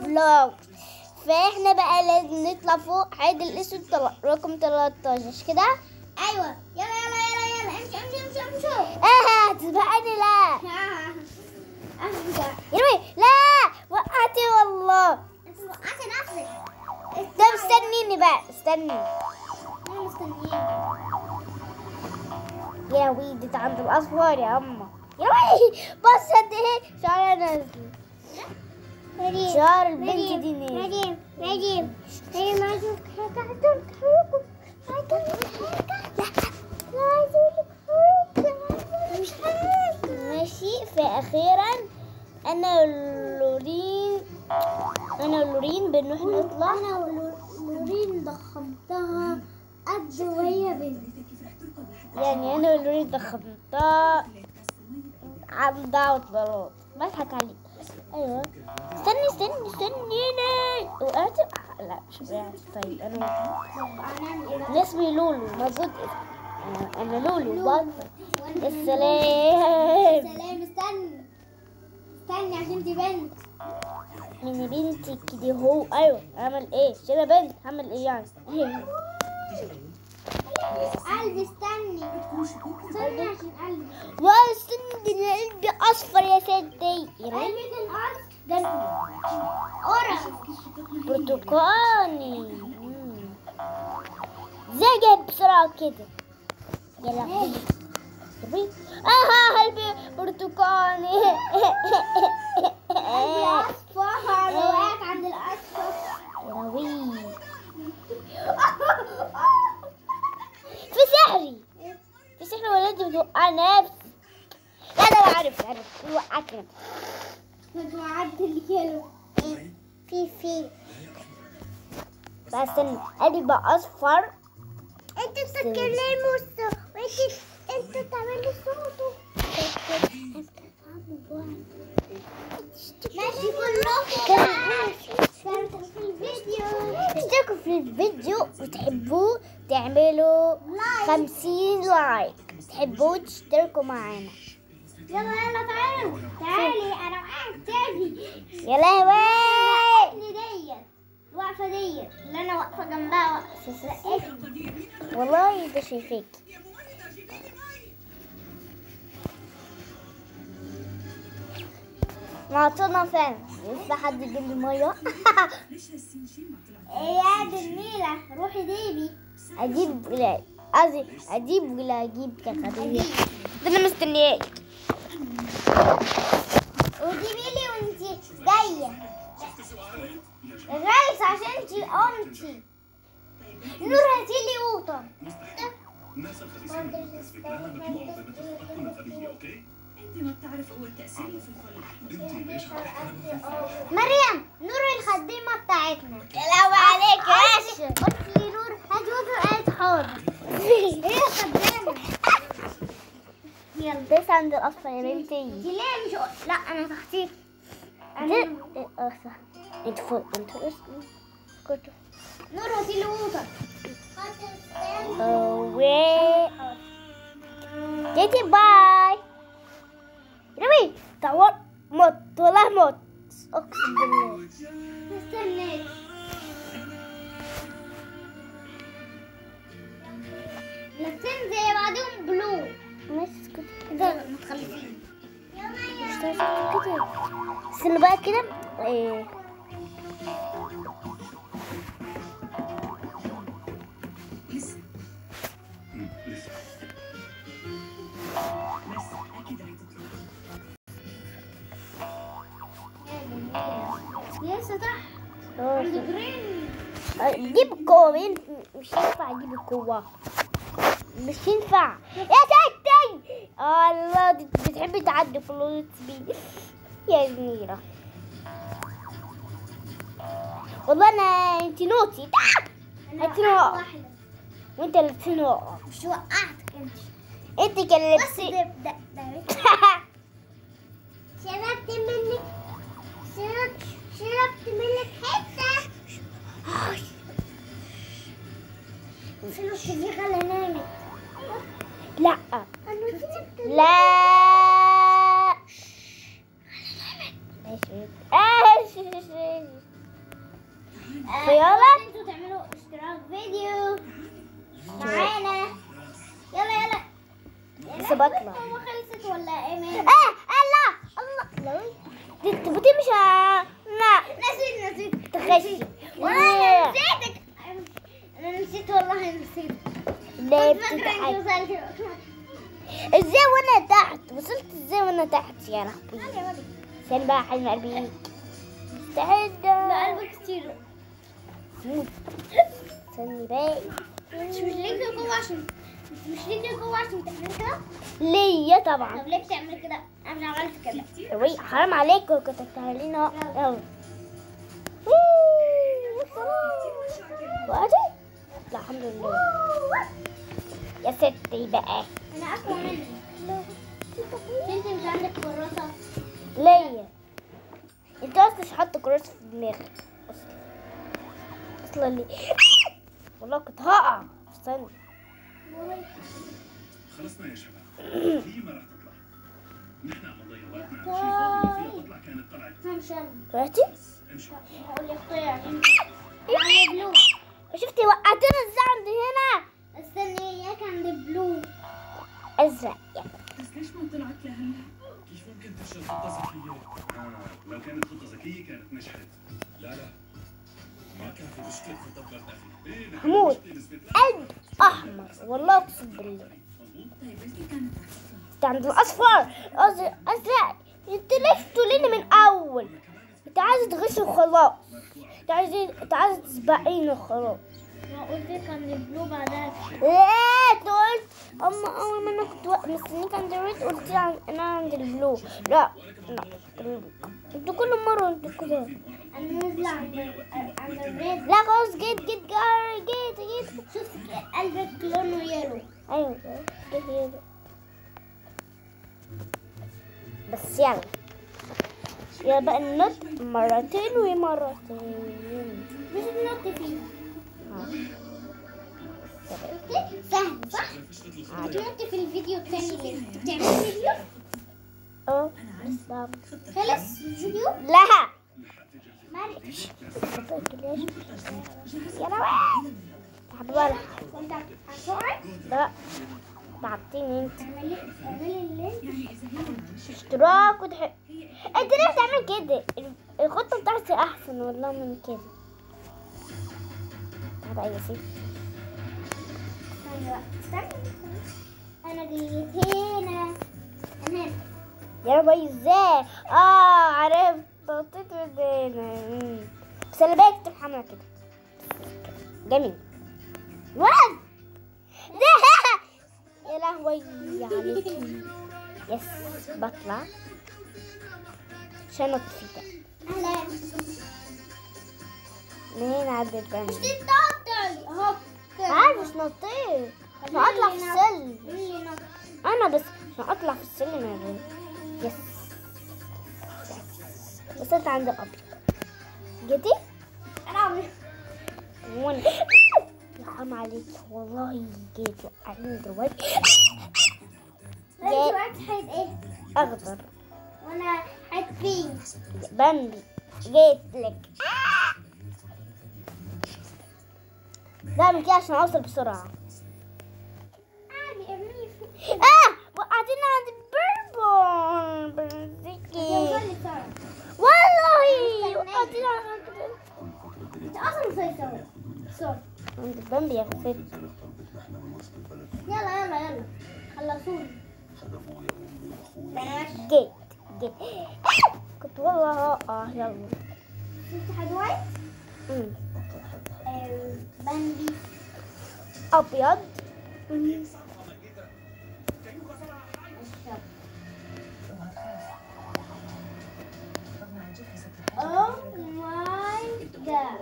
فلوج فاحنا بقى لازم نطلع فوق حيد الاسود طل- رقم 13 مش كده؟ ايوه يلا يلا يلا يلا امشي امشي امشي امشي اه هتسبقني لا امشي يروي لا وقعتي والله انت وقعتي نفسك طب استنيني بقى استني انا مستنيين يا ويدت عند الاصفار يا اما يروي بص قد ايه شعرها نازل مريم شعر البنت دي مريم نازل مريم مريم مريم عايز اقول لك حاجه عايز اقول لك حاجه عايز اقول لك حاجه لا عايز اقول لك حاجه مش حاجه ماشي فاخيرا انا ولورين انا ولورين بنروح نطلع انا ولورين ضخمتها قد وهي بنت يعني انا ولورين ضخمتها عم دعوة بلاط بضحك عليك ايوه استني استني استنيني وقعت لا مش وقعت طيب انا هنعمل ايه بقى؟ أنا اسمي لولو موجود انا أنا لولو بطل السلام سلام استني استني عشان دي بنت من بنتي كده هو ايوه اعمل ايه مش انا بنت هعمل ايه يعني قلبي استني استني عشان قلبي واستني ده أنا قلبي اصفر يا ستي يا ريت قلبي كان قص ده اورنج برتقاني مم. ازاي جايب بسرعة كده يا لهوي طيب. اه قلبي برتقاني قلبي اصفر وقعت عند الاصفر يا لهوي في سحري في سحر ولادي بتوقع نفسي لا ده أنا عارف عارف بيوقعك نفسي كنت وعدت الكيلو في في بس قلبي بقى اصفر انتوا بتتكلموا وانت انتوا بتعملوا صوته ماشي كلكم اشتركوا في الفيديو اشتركوا في الفيديو وتحبوه تعملوا لايك. خمسين لايك تحبوه تشتركوا معانا يلا يلا تعالوا تعالي انا وقعت تاني يا لهوي وقفتني ديت الوقفه ديت اللي انا واقفه جنبها واقفه سرقتني والله ده شايفاك معطونا فعلا لسه حد يجيب لي ميه يا جميله روحي ديبي اجيب ولا قصدي اجيب ولا اجيب كخديه ده انا مستنياك وديبي لي وانت جايه غلس عشان انت قمتي نور هاتي لي قوطه الناس الخبيثين فكرها مجموعة بمتفقون غبية أوكي؟ انت ما بتعرف قوة تأثيري في الفل أنت ليش هتحكي مريم نور الخديمه بتاعتنا لو عليك قلت لي- قلت لي نور هات وضع قالت حاضر هي خدامه يلا بس عند الاصفر يا بنتي انت ليه مش لا انا تحتيك ده اه صح انت فوق انت اسمه كنت نور هاتي لي قوطه اوه تيتي باي رمي تعور موت والله موت اقسم بالله استنيت لابسين زي بعضهم بلو ماشي اسكت ده متخلفين مش عايزة كده استنى بقى كده ايه لسه مم، لسه بس اكيد رح تطلع لسه تحت خلاص. عند جرين جيب القوة مين مش ينفع اجيب القوة مش ينفع يا ستي الله دي بتحبي تعدي في الوسط بي يا زميلة والله انا انت نوتي تعال انا هاتي وقعت نقط. واحدة وانت اللي بتنوقع مش وقعتك انت انت كان بس لبسي ده ده ده شربت منك شربت شربت منك حتة فلوس دي خلى نامت لا انا شربت لا ماشي آه، ش- ش- ش- فيلا. انتوا تعملوا اشتراك فيديو معانا يلا يلا لسه بطلع. هو خلصت ولا ايه مين؟ اه الله الله دي انت بتمشي ع- لا نسيت نسيت تخشي وانا نسيتك انا نسيت والله نسيت ليه كنت فاكرة بتتعب انت وصلت ازاي وانا تحت وصلت ازاي وانا تحت يا لهوي عشان بقى حلم قلبي مستعدة بقلبك كتير استني باقي مش مش ليك جوه عشان مش ليك جوه عشان تعمل كده ليا طبعا طب ليه بتعمل كده؟ انا مش عملت كده وي حرام عليك كنت بتعملينها يلا وادي لا الحمد لله يا ستي بقى انا اقوى منك انت مش عندك كراسة ليا انت اصلا مش حاطه كراسي في دماغك اصلا اصلا ليه والله كنت هقع استنى خلصنا يا شباب هي ما راح تطلع نحن عم نضيع وقتنا على شيء فاضي فيها تطلع كانت طلعت همشي انا رحتي بس امشي اقول لك طير عندي بلو شفتي وقعتنا ازاي عند هنا استني اياك عند بلو ازرق يعني بس ليش ما طلعت لهلا؟ كيف ممكن تفشل خطة ذكية؟ آه لو كانت خطة ذكية كانت نجحت لا لا ما كان في مشكلة خطة بلد أخي إيه نحن حمود. مشكلة نسبة قلب احمر والله اقسم بالله مظبوط طيب بس كانت أحسن انت عند الاصفر أز- ازرق انت ليش تقوليني من اول انت عايزه تغشي وخلاص انت عايزه انت عايزه تسبقيني وخلاص ما قلت لك عند بلو بعدها لا انت قلت اما اول ما انا كنت وا- مستنيك عند الريد قلت لي عن- انا عند البلو لا لا انتوا كل مره انتوا كده انا نازله عند عند الريد لا خلاص جيت جيت جار جيت جيت شوف قلبك لونه يلو ايوه جيت جيت بس يلا يا بقى النط مرتين ومرتين مش تنط فيه شفتي؟ سهل صح؟ تنط في الفيديو التاني اللي انت بتعمل فيديو اه لا خلص الفيديو لا معلش يا لهوي تعبانة كنت هتقعد لا تعبتيني انت اعملي اعملي الليل يعني إذا هي مش اشتراك وتحب انت ليه بتعمل كده الخطة بتاعتي احسن والله من كده تعالى يا ستي استني بقى استني انا جيت هنا انا يا ربي ازاي اه عرفت نطيت من هنا مم. بس انا بالك تروح عامله كده جميل ولد ده يا لهوي عليكي يس بطلع عشان اطفي اهلا من هنا عند البنك تتنطط اهو كده. عارف مش نطيت عشان اطلع في السلم مين اللي نط؟ انا بس عشان اطلع في السلم يا بنت يس يس. وصلت عند الابيض جيتي انا عم- وانا يا حرام عليك والله جيت وقعتني دلوقتي انت وقعت حيط ايه؟ اخضر وانا حيط بينك بامبي جيت لك بعمل كده عشان اوصل بسرعه عادي ارميه اه وقعتني عند البربون برزيكي يوصل لي بسرعة والله وقعتني عند انت اصلا مسيطر بسرعة عند البامبي يا ست يلا يلا يلا خلصوني انا ماشي جيت جيت كنت والله اه يلا شفت حد وايت؟ أمم. آه، بامبي ابيض أمم. الشر اوه ماي جاد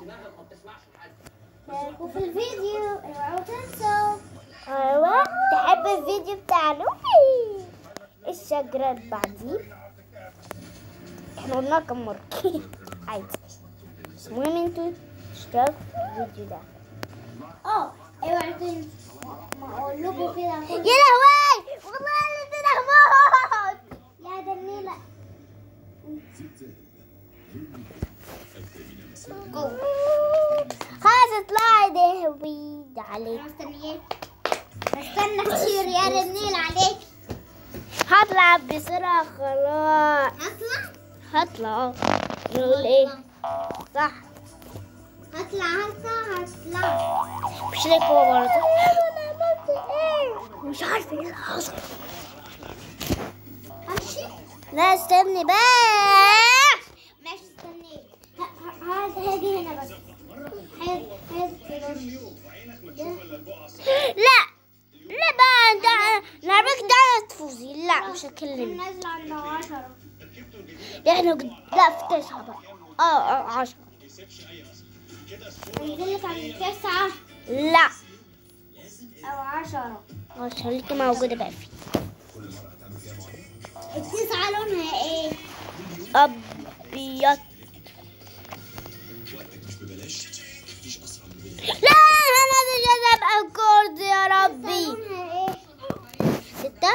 شاركوا في الفيديو اوعوا تنسوا ايوه تحب الفيديو بتاعنا الشجرة اللي بعديه احنا قلنا كم مرة عادي بس المهم انتوا تشتركوا في الفيديو ده اه اوعوا تنسوا ما اقول لكم كده يا كل- لهوي والله انا طلع موت يا دنيلة خلاص اطلعي دهوي عليك انا مستنياك بستنى كتير يا رنيل عليك هطلع بسرعة خلاص هطلع هطلع نقول ايه صح هطلع هطلع هطلع مش ليك هو برضه مش عارفة ايه اللي حصل امشي لا استني بقى ماشي استنيك هذا هاجي هنا بس هاجي هاجي لا لا بقى انت لعبك ده تفوزي لا مش هكلمك نازلة عند عشرة احنا قد... لا في تسعة بقى اه اه عشرة انزل لك عند تسعة لا أو عشرة عشرة اللي موجودة بقى فيه التسعة لونها ايه؟ أبيض لا أنا مش أبقى كورد يا ربي لونها ايه؟ ستة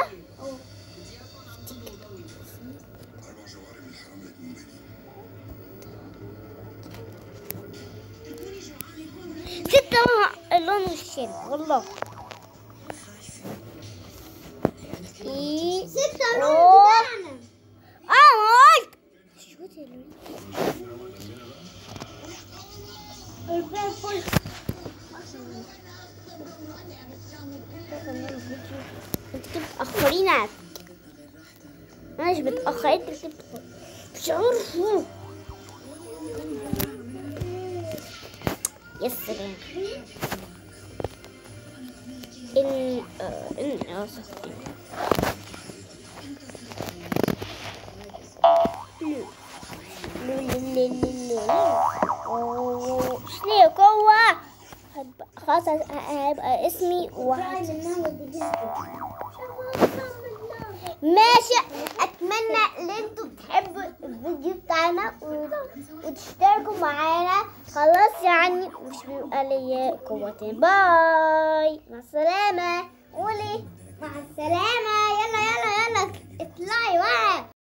ستة لونها- اللون الشين والله إيه. ستة أوه. لون بتاعنا اه قلت شو دي اللون؟ البيربل انت بتأخرين عاد انا مش بتأخر انت بتأخر مش عارفة يا سلام ان آه، ان آه، صح. لو- لو- لو- لو- لو- أوه، شنو قوة هب- خلاص هيبقى اسمي واحد ماشي اتمنى ان انتوا تحبوا الفيديو بتاعنا و- وتشتركوا معانا خلاص يعني مش بيبقى ليا قوتين باي مع السلامة قولي مع السلامة يلا يلا يلا اطلعي بقى